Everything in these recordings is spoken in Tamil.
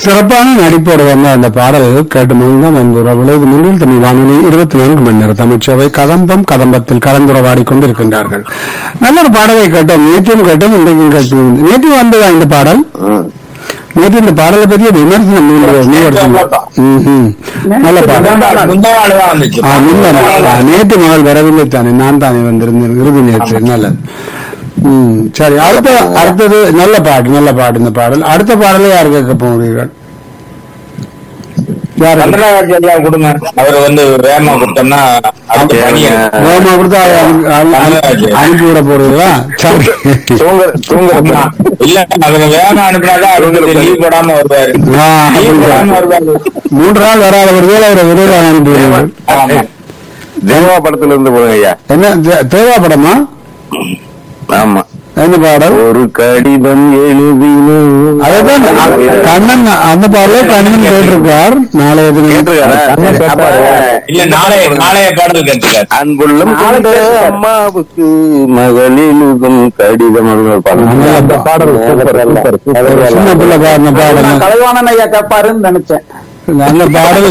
சிறப்பான நடிப்போடு வந்த அந்த பாடல் கேட்டு மகிழ்ந்த நண்பர்கள் இது முன்னில் தமிழ் வானொலி இருபத்தி நான்கு மணி நேர தமிழ்ச்சவை கதம்பம் கதம்பத்தில் கலந்துரவாடி கொண்டிருக்கின்றார்கள் நல்ல ஒரு பாடலை கேட்டோம் நேற்றும் கேட்டோம் இன்றைக்கும் கேட்டோம் நேற்று வந்ததா இந்த பாடல் நேற்று இந்த பாடலை பற்றிய விமர்சனம் நீங்க- நீங்க எடுத்தீங்க. ம்ஹும். நல்ல பாடல் முந்தா நாள் தான் வந்துச்சு ஆ, முன்ன நாள். ஆ, நேற்று மகள் வரவில்லை தானே நான் தானே வந்திருந்தேன் இறுதி நேற்று நல்லது ம் சரி அடுத்த அடுத்தது நல்ல பாட்டு நல்ல பாட்டு இந்த பாடல் அடுத்த பாடலை யார் கேட்க போகிறீர்கள் யார் கந்தராஜ் ஐயா கொடுங்க அவர் வந்து வேகமா கொடுத்தோம்னா அடுத்த பணியை ரோமா கொடுத்தா அனு- அனு- அனு- அனுப்பி விட போறீங்களா சரி தூங்க தூங்குறதுனா இல்ல அவர் வேகமா அனுப்பினாதான் அவருக்கு லீவ் போடாம வருவாரு ஆ, லீவ் போடாம அப்படிங்களா? வருவாரு மூன்று நாள் வராத ஒருவேளை அவரை விரைவாக அனுப்பி விடுங்கள் ஆமா தேவா படத்துல இருந்து போடுங்க ஐயா என்ன தே- தேவா படமா ஆமா என்ன பாடல் ஒரு கடிதம் எழுதினோம் அதுதான் கண்ணன் அந்த பாடலே கண்ணன் கேட்டிருக்கார் நாளைய தினம் கேட்டிருக்காரா? இல்ல நாளைய நாளைய பாடல் கேட்டுக்காரு அன்புள்ளம் கொண்ட அம்மாவுக்கு மகளிழுதும் கடிதம் அப்படின்னு ஒரு பாடல். அந்த பாடல் சூப்பர், சூப்பர், சூப்பர். சின்ன பிள்ளை பாடின பாடல் கலைவாணன் ஐயா கேட்பாருன்னு நினைச்சேன் நல்ல பாடல்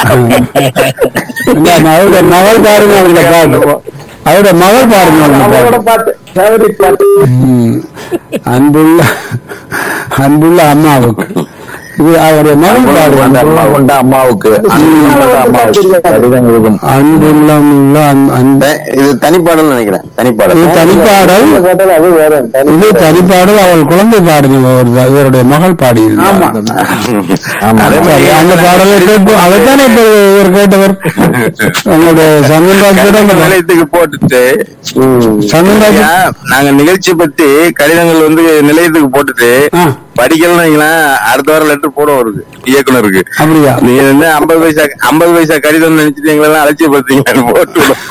இல்ல, அவருடைய மகள் பாருங்க அந்த பாட்டு அவருடைய மகள் பாருங்க அந்த அவரோட பாட்டு பாட்டு ஃபேவரட் பாட்டு ம். அன்புள்ள அன்புள்ள அம்மாவுக்கு இது அவருடைய மகள் அன்புள்ள அந்த அம்மா பாடுவாங்க கொண்ட அம்மாவுக்கு அன்புள்ள அம்மாவுக்கு கடிதம் எழுதும் அன்புள்ள உள்ள அன்ப- அன்ப இது தனிப்பாடல் நினைக்கிறேன் தனிப்பாடல் இது தனிப்பாடல் அது வேற இது தனிப்பாடல் அவள் குழந்தை பாடுங்க இவருடைய மகள் பாடியிருந்தார் அதே மாதிரி சரி, அந்த பாடலை கேட்டு அதைத்தானே இப்ப இவர் கேட்டவர் உங்களுடைய சங்கராஜ் நிலையத்துக்கு போட்டுட்டு சங்கராஜ் ஐயா, நாங்க நிகழ்ச்சி பத்தி கடிதங்கள் வந்து நிலையத்துக்கு போட்டுட்டு ஆ. படிக்கலன்னு வைங்களேன், அடுத்த வாரம் லெட்டர் போட வருது இயக்குனருக்கு அப்படியா நீங்க வந்து ஐம்பது பைசா ஐம்பது பைசா கடிதம் நினைச்சிட்டு எங்களெல்லாம் அலட்சியப்படுத்தீங்க போட்டு விடும்.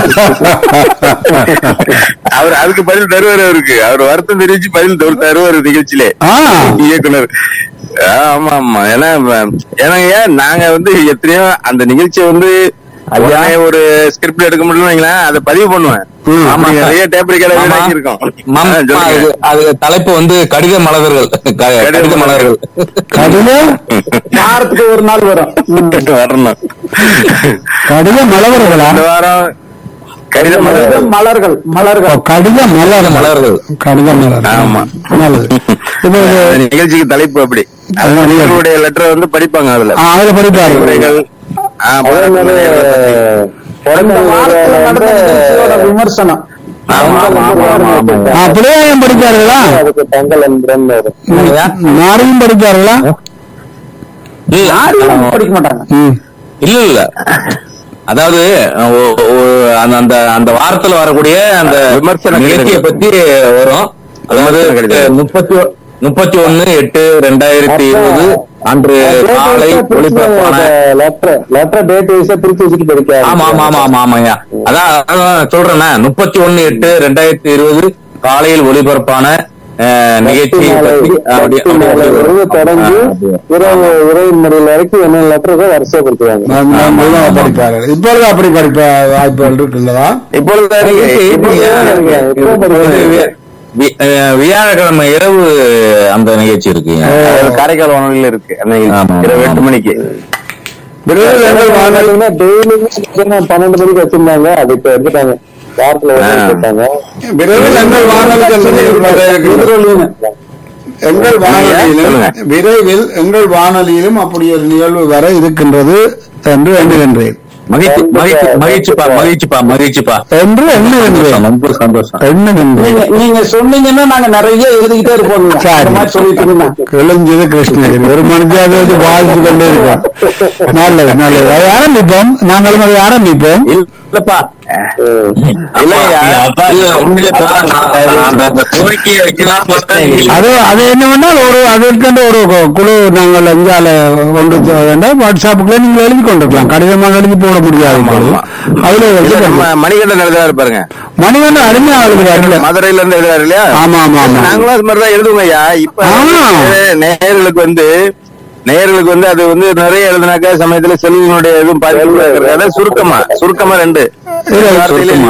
அவர் அதுக்கு பதில் தருவாரு அவருக்கு அவர் வருத்தம் தெரிவிச்சு பதில் தரு- தருவாரு நிகழ்ச்சியிலே ஆ இயக்குனர் ஆமா ஆமா ஏன்னா ஏன்னா ஏன் நாங்க வந்து எத்தனையோ அந்த நிகழ்ச்சியை வந்து உடனே ஒரு ஸ்கிரிப்ட் எடுக்க முடியல வைங்களேன் அதை பதிவு பண்ணுவேன் ம். ஆமா நிறைய டேப் ரிகார்டர் ஆமா. இருக்கோம் மாமா, அது அது தலைப்பு வந்து கடித மலர்கள் க- கடித மலர்கள் கடித வாரத்துக்கு ஒரு நாள் வரும் வரணும் கடித மலவர்களா இந்த வாரம் கடித மலர்கள் மலர்கள் ஓ, மலர்கள் கடித மலர் மலர்கள் கடித மலர் ஆமா. நல்லது இப்ப இது அந்த நிகழ்ச்சிக்கு தலைப்பு அப்படி அது நல்லது. அவங்களுடைய லெட்டரை வந்து படிப்பாங்க அதுல ஆ, அதுல படிப்பாரு உரைகள் ஆ, இந்த வாரத்துல நடந்த நிகழ்ச்சியோட விமர்சனம் ஆமா, ஆமா, ஆமா, ஆமா, ஆமா. ஆ, பிள்ளையாயம் படிப்பார்களா நாரையும் படிப்பார்களா யாரும் படிக்க மாட்டாங்க ம். இல்ல இல்ல அதாவது ஒ- ஒ- அந்த அந்த அந்த வாரத்துல வரக்கூடிய அந்த விமர்சன நிகழ்ச்சியை கடிதங்கள். பத்தி வரும் அதாவது விமர்சன கடிதங்கள். முப்பத்தி ஒ- முப்பத்தி ஒன்னு எட்டு ரெண்டாயிரத்தி இருபது அன்று காலை ஒளிபரப்பான லெட்டர் லெட்டர் டேட் வைஸா பிரிச்சு வச்சுட்டு படிக்க ஆமா ஆமா ஆமா ஆமா ஆமாய்யா அதான் அதான் சொல்றேனே முப்பத்தி ஒன்னு எட்டு ரெண்டாயிரத்தி இருபது காலையில் ஒளிபரப்பான அஹ், நிகழ்ச்சி பத்தி அப்படி- அப்படி தொடங்கி இரவு இரவு மணில வரைக்கும் என்ன லெட்டர் வரிசைப்படுத்துவாங்க நான் நான் மெதுவா படிப்பார்கள் இப்பொழுது அப்படி படிப்ப வாய்ப்புகள் இருக்குல்லவா இப்பொழுது வி- அஹ், வியாழக்கிழமை இரவு அந்த நிகழ்ச்சி இருக்குங்க காரைக்கால் வானொலியில இருக்கு அந்த நிகழ்ச்சி. ஆமா. இரவு எட்டு மணிக்கு விரைவில் எங்கள் வானொலி டெய்லியுமே பன்னெண்டு மணிக்கு வச்சிருந்தாங்க அது இப்ப எடுத்துட்டாங்க வாரத்துல ஒரு நாள் போட்டாங்க விரைவில் எங்கள் வானொலிகள் வர இருக்கிறது. எங்கள் வானொலியிலும் சொல்லுங்க. விரைவில் எங்கள் வானொலியிலும் அப்படி ஒரு நிகழ்வு வர இருக்கின்றது என்று எண்ணுகின்றேன் மகிழ்ச்சி மகிழ்ச்சி மகிழ்ச்சிப்பா மகிழ்ச்சிப்பா மகிழ்ச்சிப்பா என்று எண்ணுகின்றேன் ரொம்ப சந்தோஷம் எண்ணுகின்றேன் நீங்க நீங்க சொன்னீங்கன்னா நாங்க நிறைய எழுதிக்கிட்டே இருப்போம் சரி. அந்த மாதிரி சொல்லிட்டு இருந்தா கிழிஞ்சது கிருஷ்ணகிரி ஒரு மனுஷாவது வந்து வாழ்த்து கொண்டே இருக்கோம் நல்லது நல்லது அதை ஆரம்பிப்போம் நாங்களும் அதை ஆரம்பிப்போம் இல்லப்பா இல்லையா அப்பா, இல்ல, உண்மையிலே சொல்றேன். அந்த அந்த கோரிக்கையை வைக்கலாம் பார்த்தேன். அது அது என்ன பண்ணால் ஒரு அதற்கென்று ஒரு கு- குழு நாங்கள் அஞ்சால கொண்டு போக வேண்டாம் வாட்ஸ்அப்புக்குள்ள நீங்க எழுதி கொண்டிருக்கலாம் கடிதமாக எழுதி போட முடியாது இப்பொழுது. அதுல இல்ல, எழுதி நம்ம மணிகண்டன் எழுதுறாரு பாருங்க மணிவண்ணன் அருமையா எழுதுகிறாருல்ல மதுரையில இருந்து எழுதுறாரு இல்லையா ஆமா ஆமா ஆமா நாங்களும் அது மாதிரிதான் எழுதுவோம் ஐயா இப்ப ஆ. நேயர்களுக்கு வந்து நேயர்களுக்கு வந்து அது வந்து நிறைய எழுதுனாக்கா சமயத்துல செல்வனுடைய எதுவும் பாதிப்பு சுருக்கமா சுருக்கமா ரெண்டு இல்ல, வார்த்தையில சுருக்கமா.